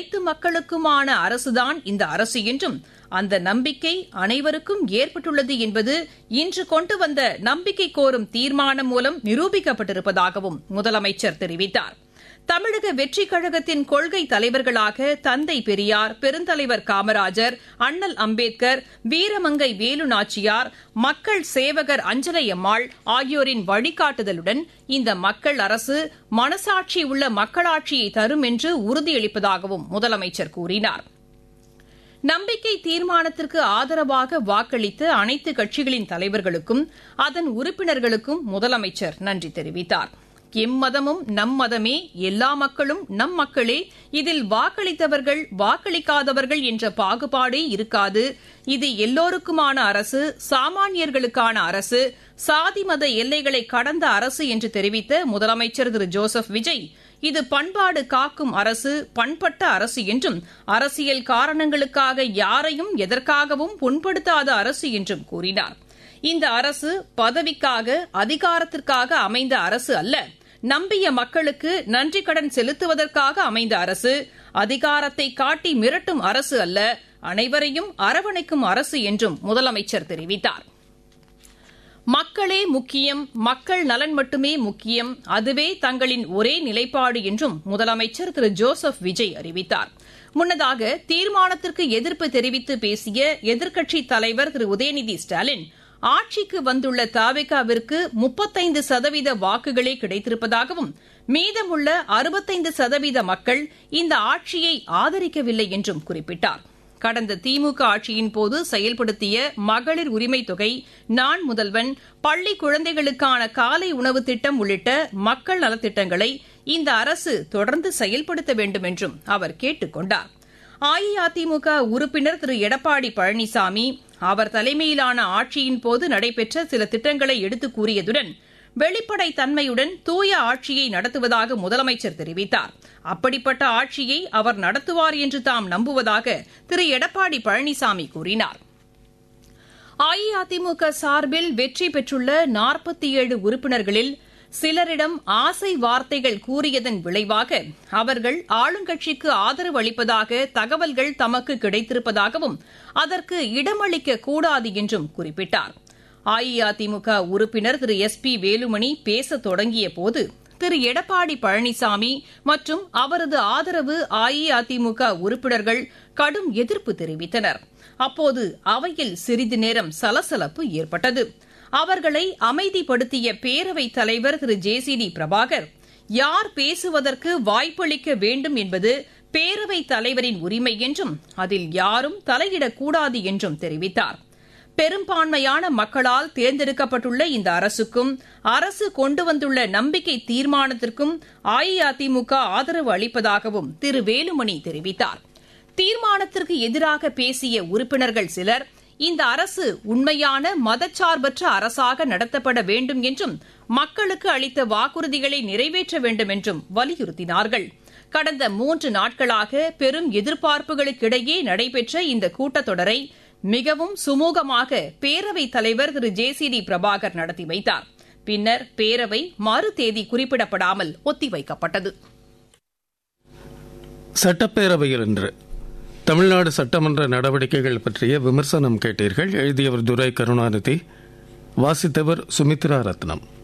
அனைத்து மக்களுக்குமான அரசுதான் இந்த அரசு என்றும் அந்த நம்பிக்கை அனைவருக்கும் ஏற்பட்டுள்ளது என்பது இன்று கொண்டு வந்த நம்பிக்கை கோரும் தீர்மானம் மூலம் நிரூபிக்கப்பட்டிருப்பதாகவும் முதலமைச்சர் தெரிவித்தார் தமிழக வெற்றிக் கழகத்தின் கொள்கை தலைவர்களாக தந்தை பெரியார் பெருந்தலைவர் காமராஜர் அண்ணல் அம்பேத்கர் வீரமங்கை வேலு நாச்சியார் மக்கள் சேவகர் அஞ்சலை அம்மாள் ஆகியோரின் வழிகாட்டுதலுடன் இந்த மக்கள் அரசு மனசாட்சி உள்ள மக்களாட்சியை தரும் என்று உறுதியளிப்பதாகவும் முதலமைச்சர் கூறினார் நம்பிக்கை தீர்மானத்திற்கு ஆதரவாக வாக்களித்த அனைத்து கட்சிகளின் தலைவர்களுக்கும் அதன் உறுப்பினர்களுக்கும் முதலமைச்சர் நன்றி தெரிவித்தார் எம்மதமும் நம் மதமே எல்லா மக்களும் நம் மக்களே இதில் வாக்களித்தவர்கள் வாக்களிக்காதவர்கள் என்ற பாகுபாடே இருக்காது இது எல்லோருக்குமான அரசு சாமானியர்களுக்கான அரசு சாதி மத எல்லைகளை கடந்த அரசு என்று தெரிவித்த முதலமைச்சர் திரு ஜோசப் விஜய் இது பண்பாடு காக்கும் அரசு பண்பட்ட அரசு என்றும் அரசியல் காரணங்களுக்காக யாரையும் எதற்காகவும் புண்படுத்தாத அரசு என்றும் கூறினார் இந்த அரசு பதவிக்காக அதிகாரத்திற்காக அமைந்த அரசு அல்ல நம்பிய மக்களுக்கு நன்றி கடன் செலுத்துவதற்காக அமைந்த அரசு அதிகாரத்தை காட்டி மிரட்டும் அரசு அல்ல அனைவரையும் அரவணைக்கும் அரசு என்றும் முதலமைச்சர் தெரிவித்தார் மக்களே முக்கியம் மக்கள் நலன் மட்டுமே முக்கியம் அதுவே தங்களின் ஒரே நிலைப்பாடு என்றும் முதலமைச்சர் திரு ஜோசப் விஜய் அறிவித்தார் முன்னதாக தீர்மானத்திற்கு எதிர்ப்பு தெரிவித்து பேசிய எதிர்க்கட்சித் தலைவர் திரு உதயநிதி ஸ்டாலின் ஆட்சிக்கு வந்துள்ள தாவேகாவிற்கு முப்பத்தைந்து சதவீத வாக்குகளே கிடைத்திருப்பதாகவும் மீதமுள்ள அறுபத்தைந்து சதவீத மக்கள் இந்த ஆட்சியை ஆதரிக்கவில்லை என்றும் குறிப்பிட்டார் கடந்த திமுக ஆட்சியின் போது செயல்படுத்திய மகளிர் உரிமை தொகை நான் முதல்வன் பள்ளி குழந்தைகளுக்கான காலை உணவு திட்டம் உள்ளிட்ட மக்கள் நலத்திட்டங்களை இந்த அரசு தொடர்ந்து செயல்படுத்த வேண்டும் என்றும் அவர் கேட்டுக் கொண்டார் அஇஅதிமுக உறுப்பினர் திரு எடப்பாடி பழனிசாமி அவர் தலைமையிலான ஆட்சியின் போது நடைபெற்ற சில திட்டங்களை எடுத்துக் கூறியதுடன் வெளிப்படை தன்மையுடன் தூய ஆட்சியை நடத்துவதாக முதலமைச்சர் தெரிவித்தார் அப்படிப்பட்ட ஆட்சியை அவர் நடத்துவார் என்று தாம் நம்புவதாக திரு எடப்பாடி பழனிசாமி கூறினார் அஇஅதிமுக சார்பில் வெற்றி பெற்றுள்ள நாற்பத்தி ஏழு உறுப்பினர்களில் சிலரிடம் ஆசை வார்த்தைகள் கூறியதன் விளைவாக அவர்கள் ஆளுங்கட்சிக்கு ஆதரவு அளிப்பதாக தகவல்கள் தமக்கு கிடைத்திருப்பதாகவும் அதற்கு இடமளிக்க கூடாது என்றும் குறிப்பிட்டார் அஇஅதிமுக உறுப்பினர் திரு எஸ் பி வேலுமணி பேசத் தொடங்கிய போது திரு எடப்பாடி பழனிசாமி மற்றும் அவரது ஆதரவு அஇஅதிமுக உறுப்பினர்கள் கடும் எதிர்ப்பு தெரிவித்தனர் அப்போது அவையில் சிறிது நேரம் சலசலப்பு ஏற்பட்டது அவர்களை அமைதிப்படுத்திய பேரவைத் தலைவர் திரு ஜே சி டி பிரபாகர் யார் பேசுவதற்கு வாய்ப்பளிக்க வேண்டும் என்பது பேரவைத் தலைவரின் உரிமை என்றும் அதில் யாரும் தலையிடக்கூடாது என்றும் தெரிவித்தார் பெரும்பான்மையான மக்களால் தேர்ந்தெடுக்கப்பட்டுள்ள இந்த அரசுக்கும் அரசு கொண்டு வந்துள்ள நம்பிக்கை தீர்மானத்திற்கும் அஇஅதிமுக ஆதரவு அளிப்பதாகவும் திரு வேலுமணி தெரிவித்தார் தீர்மானத்திற்கு எதிராக பேசிய உறுப்பினர்கள் சிலர் இந்த அரசு உண்மையான மதச்சார்பற்ற அரசாக நடத்தப்பட வேண்டும் என்றும் மக்களுக்கு அளித்த வாக்குறுதிகளை நிறைவேற்ற வேண்டும் என்றும் வலியுறுத்தினார்கள் கடந்த மூன்று நாட்களாக பெரும் எதிர்பார்ப்புகளுக்கிடையே நடைபெற்ற இந்த கூட்டத்தொடரை மிகவும் சுமூகமாக பேரவைத் தலைவர் திரு ஜே சி டி பிரபாகர் நடத்தி வைத்தார் பின்னர் பேரவை மறு தேதி குறிப்பிடப்படாமல் ஒத்திவைக்கப்பட்டது சட்டப்பேரவையில் இன்று தமிழ்நாடு சட்டமன்ற நடவடிக்கைகள் பற்றிய விமர்சனம் கேட்டீர்கள் எழுதியவர் துரை கருணாநிதி வாசித்தவர் சுமித்ரா ரத்னம்